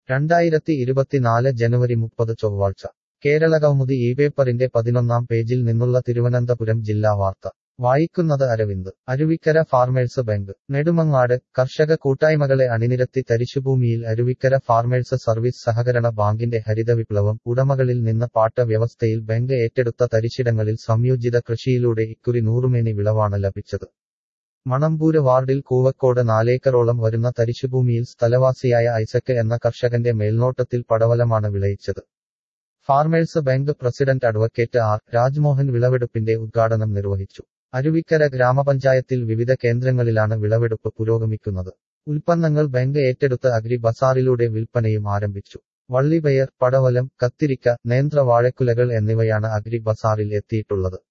രണ്ടായിരത്തി ഇരുപത്തിനാല് ജനുവരി മുപ്പത് ചൊവ്വാഴ്ച കേരള കൗമുദി ഈ പേപ്പറിന്റെ പതിനൊന്നാം പേജിൽ നിന്നുള്ള തിരുവനന്തപുരം ജില്ലാ വാർത്ത വായിക്കുന്നത് അരവിന്ദ് അരുവിക്കര ഫാർമേഴ്സ് ബാങ്ക് നെടുമങ്ങാട് കർഷക കൂട്ടായ്മകളെ അണിനിരത്തി തരിശുഭൂമിയിൽ അരുവിക്കര ഫാർമേഴ്സ് സർവീസ് സഹകരണ ബാങ്കിന്റെ ഹരിതവിപ്ലവം ഉടമകളിൽ നിന്ന് പാട്ട വ്യവസ്ഥയിൽ ബാങ്ക് ഏറ്റെടുത്ത തരിശിടങ്ങളിൽ സംയോജിത കൃഷിയിലൂടെ ഇക്കുറി നൂറുമേനി വിളവാണ് ലഭിച്ചത് മണമ്പൂര് വാർഡിൽ കൂവക്കോട് നാലേക്കറോളം വരുന്ന തരിശുഭൂമിയിൽ സ്ഥലവാസിയായ ഐസക്ക് എന്ന കർഷകന്റെ മേൽനോട്ടത്തിൽ പടവലമാണ് വിളയിച്ചത് farmers bank president advocate R Rajmohan വിളവെടുപ്പിന്റെ ഉദ്ഘാടനം നിർവഹിച്ചു അരുവിക്കര ഗ്രാമപഞ്ചായത്തിൽ വിവിധ കേന്ദ്രങ്ങളിലാണ് വിളവെടുപ്പ് പുരോഗമിക്കുന്നത് ഉൽപ്പന്നങ്ങൾ ബാങ്ക് ഏറ്റെടുത്ത് അഗ്രി ബസാറിലൂടെ വിൽപ്പനയും ആരംഭിച്ചു വള്ളിപയർ പടവലം കത്തിരിക്ക നേന്ത്ര വാഴക്കുലകൾ എന്നിവയാണ് അഗ്രി ബസാറിൽ എത്തിയിട്ടുള്ളത്